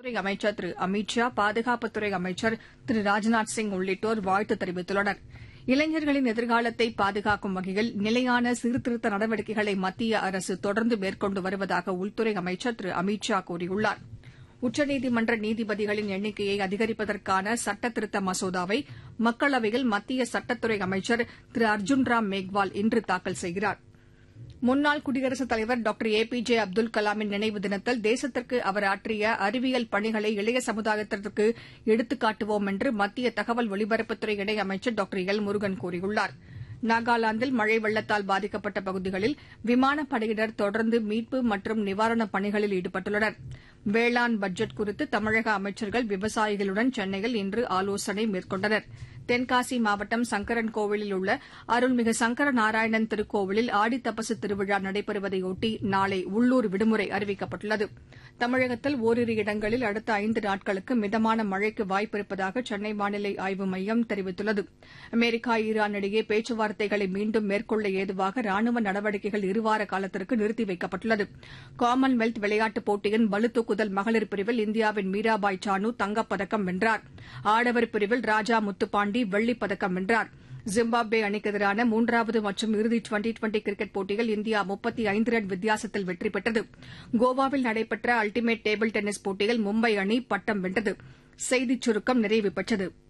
உள்துறை அமைச்சர் திரு அமித் ஷா பாதுகாப்புத்துறை அமைச்சர் திரு ராஜ்நாத் சிங் உள்ளிட்டோர் வாழ்த்து தெரிவித்துள்ளனர் இளைஞர்களின் எதிர்காலத்தை பாதுகாக்கும் வகையில் நிலையான சீர்திருத்த நடவடிக்கைகளை மத்திய அரசு தொடர்ந்து மேற்கொண்டு வருவதாக உள்துறை அமைச்சர் திரு அமித் ஷா கூறியுள்ளார் உச்சநீதிமன்ற நீதிபதிகளின் எண்ணிக்கையை அதிகரிப்பதற்கான சட்டத்திருத்த மசோதாவை மக்களவையில் மத்திய சட்டத்துறை அமைச்சர் திரு அர்ஜுன் ராம் மேக்வால் இன்று தாக்கல் செய்கிறார் முன்னாள் குடியரசுத் தலைவர் doctor A P J Abdul கலாமின் நினைவு தினத்தில் தேசத்திற்கு அவர் ஆற்றிய அறிவியல் பணிகளை இளைய சமுதாயத்திற்கு எடுத்துக்காட்டுவோம் என்று மத்திய தகவல் ஒலிபரப்புத்துறை இணையமைச்சர் டாக்டர் எல் முருகன் கூறியுள்ளார் நாகாலாந்தில் மழை வெள்ளத்தால் பாதிக்கப்பட்ட பகுதிகளில் விமானப்படையினர் தொடர்ந்து மீட்பு மற்றும் நிவாரணப் பணிகளில் ஈடுபட்டுள்ளனர் வேளாண் பட்ஜெட் குறித்து தமிழக அமைச்சர்கள் விவசாயிகளுடன் சென்னையில் இன்று ஆலோசனை மேற்கொண்டனர் தென்காசி மாவட்டம் சங்கரன் கோவிலில் உள்ள அருள்மிகு சங்கர நாராயணன் திருக்கோவிலில் ஆடித்தபசு திருவிழா நடைபெறுவதையொட்டி நாளை உள்ளூர் விடுமுறை அறிவிக்கப்பட்டுள்ளது தமிழகத்தில் ஓரிரு இடங்களில் அடுத்த ஐந்து நாட்களுக்கு மிதமான மழைக்கு வாய்ப்பிருப்பதாக சென்னை வானிலை ஆய்வு மையம் தெரிவித்துள்ளது அமெரிக்கா ஈரான் இடையே பேச்சுவார்த்தைகளை மீண்டும் மேற்கொள்ள ஏதுவாக ராணுவ நடவடிக்கைகள் இருவார காலத்திற்கு நிறுத்தி வைக்கப்பட்டுள்ளது காமன்வெல்த் விளையாட்டுப் போட்டியின் பளுதூக்குதல் மகளிர் பிரிவில் இந்தியாவின் மீராபாய் சானு தங்கப்பதக்கம் வென்றார் ஆடவர் பிரிவில் ராஜா முத்துப்பாண்டி வெள்ளிப் பதக்கம் வென்றார் ஜிம்பாப்வே அணிக்கு எதிரான மூன்றாவது மற்றும் இறுதி டுவெண்டி டுவெண்டி கிரிக்கெட் போட்டியில் இந்தியா முப்பத்தி ஐந்து ரன் வித்தியாசத்தில் வெற்றி பெற்றது கோவாவில் நடைபெற்ற அல்டிமேட் டேபிள் டென்னிஸ் போட்டியில் மும்பை அணி பட்டம் வென்றது செய்திச் சுருக்கம் நிறைவு பெற்றது